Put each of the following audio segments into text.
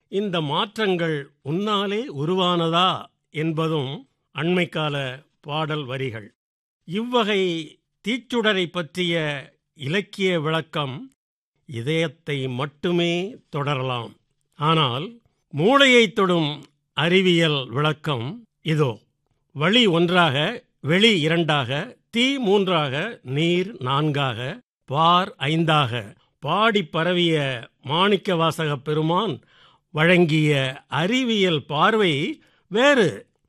இந்த மாற்றங்கள் உன்னாலே உருவானதா என்பதும் அண்மைக்கால பாடல் வரிகள் இவ்வகை தீச்சுடரை பற்றிய இலக்கிய விளக்கம் இதயத்தை மட்டுமே தொடரலாம் ஆனால் மூளையை தொடும் அறிவியல் விளக்கம் இதோ வழி ஒன்றாக வெளி இரண்டாக தீ மூன்றாக நீர் நான்காக பார் ஐந்தாக பாடி பரவிய மாணிக்கவாசக பெருமான் வழங்கிய அறிவியல் பார்வை வேறு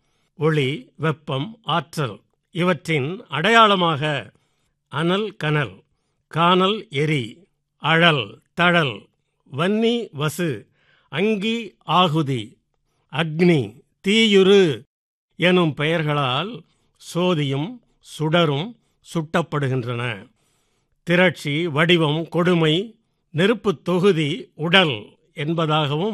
ஒளி வெப்பம் ஆற்றல் இவற்றின் அடையாளமாக அனல் கனல் கானல் எரி அழல் தழல் வன்னி வசு அங்கி ஆகுதி அக்னி தீயுரு எனும் பெயர்களால் சோதியும் சுடரும் சுட்டப்படுகின்றன திரட்சி வடிவம் கொடுமை நெருப்புத் தொகுதி உடல் என்பதாகவும்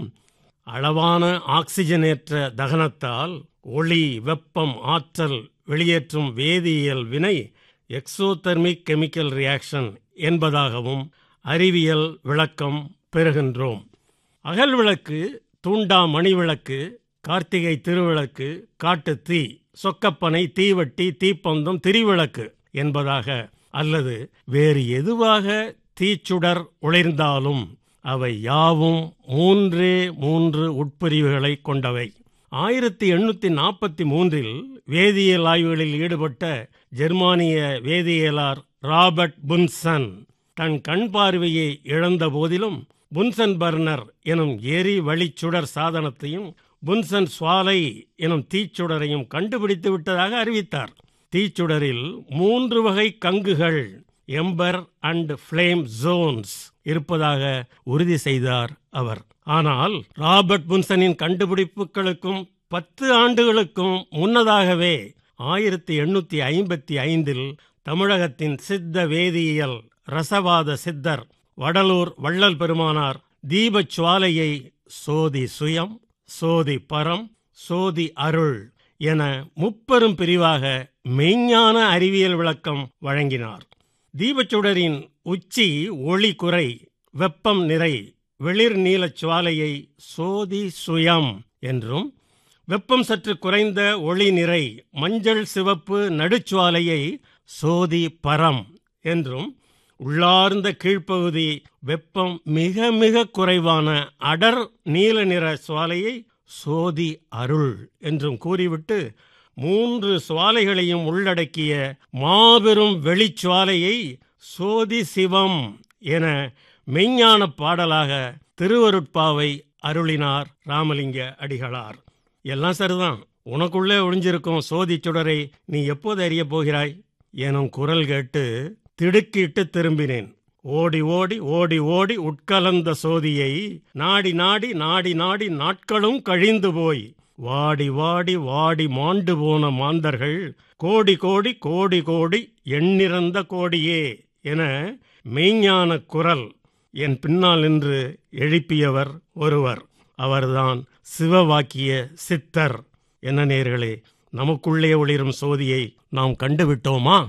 அளவான ஆக்சிஜனேற்ற தகனத்தால் ஒளி வெப்பம் ஆற்றல் வெளியேற்றும் வேதியியல் வினை எக்ஸோதெர்மிக் கெமிக்கல் ரியாக்ஷன் என்பதாகவும் அறிவியல் விளக்கம் பெறுகின்றோம் அகல் விளக்கு தூண்டா மணி விளக்கு கார்த்திகை திருவிளக்கு காட்டுத் தீ சொக்கப்பனை தீவட்டி தீப்பந்தம் திரிவிளக்கு என்பதாக அல்லது வேறு எதுவாக தீச்சுடர் ஒளிர்ந்தாலும் அவை யாவும் மூன்றே மூன்று உட்பிரிவுகளை கொண்டவை ஆயிரத்தி எண்ணூத்தி நாற்பத்தி மூன்றில் வேதியியல் ஆய்வுகளில் ஈடுபட்ட ஜெர்மானிய வேதியியலார் ராபர்ட் புன்சன் தன் கண் பார்வையை இழந்த போதிலும் புன்சன் பர்னர் எனும் எரி வழிச்சுடர் சாதனத்தையும் புன்சன் சுவாலை எனும் தீச்சுடரையும் கண்டுபிடித்து விட்டதாக அறிவித்தார் தீச்சுடரில் மூன்று வகை கங்குகள் எம்பர் அண்ட் ஃப்ளேம் ஜோன்ஸ் இருப்பதாக உறுதி செய்தார் அவர் ஆனால் ராபர்ட் புன்சனின் கண்டுபிடிப்புகளுக்கும் பத்து ஆண்டுகளுக்கும் முன்னதாகவே ஆயிரத்தி எண்ணூத்தி ஐம்பத்தி ஐந்தில் தமிழகத்தின் சித்த வேதியியல் ரசவாத சித்தர் வடலூர் வள்ளல் பெருமானார் தீபச் சுவாலையை சோதி சுயம் சோதி பரம் சோதி அருள் என முப்பெரும் பிரிவாக மெய்ஞான அறிவியல் விளக்கம் வழங்கினார் தீபச்சுடரின் உச்சி ஒளி குறை வெப்பம் நிறை வெளிர் நீலச் சுவாலையை சோதி சுயம் என்றும் வெப்பம் சற்று குறைந்த ஒளி நிறை மஞ்சள் சிவப்பு நடுச்சுவாலையை சோதி பரம் என்றும் உள்ளார்ந்த கீழ்ப்பகுதி வெப்பம் மிக மிக குறைவான அடர் நீல நிற சுவாலையை சோதி அருள் என்றும் கூறிவிட்டு மூன்று சுவாலைகளையும் உள்ளடக்கிய மாபெரும் வெளிச்சுவாலையை சோதி சிவம் என மெய்ஞான பாடலாக திருவருட்பாவை அருளினார் ராமலிங்க அடிகளார் எல்லாம் சரிதான் உனக்குள்ளே ஒளிஞ்சிருக்கும் சோதி சுடரை நீ எப்போது அறியப் போகிறாய் எனும் குரல் கேட்டு திடுக்கிட்டு திரும்பினேன் ஓடி ஓடி ஓடி ஓடி உட்கலந்த சோதியை நாடி நாடி நாடி நாடி நாட்களும் கழிந்து போய் வாடி வாடி வாடி மாண்டு போன மாந்தர்கள் கோடி கோடி கோடி கோடி எண்ணிறந்த கோடியே என மெய்ஞான குரல் என் பின்னால் நின்று எழுப்பியவர் ஒருவர் அவர்தான் சிவவாக்கிய சித்தர் என்ன நேர்களே நமக்குள்ளே ஒளிரும் சோதியை நாம் கண்டுவிட்டோமா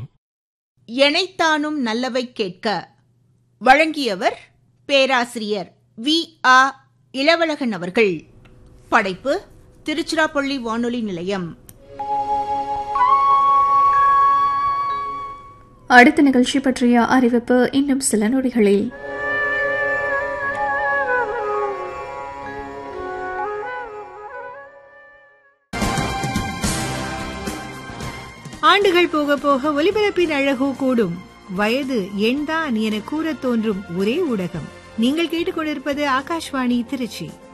எனைத்தானும் நல்லவை கேட்க வழங்கியவர் பேராசிரியர் வி ஆ இளவழகன் அவர்கள் படைப்பு திருச்சிராப்பள்ளி வானொலி நிலையம் அடுத்த நிகழ்ச்சி பற்றிய அறிவிப்பு இன்னும் சில நொடிகளில் ஆண்டுகள் போக போக ஒலிபரப்பின் அழகோ கூடும் வயது எண்தான் என கூறத் தோன்றும் ஒரே ஊடகம் நீங்கள் கேட்டுக்கொண்டிருப்பது ஆகாஷ்வாணி திருச்சி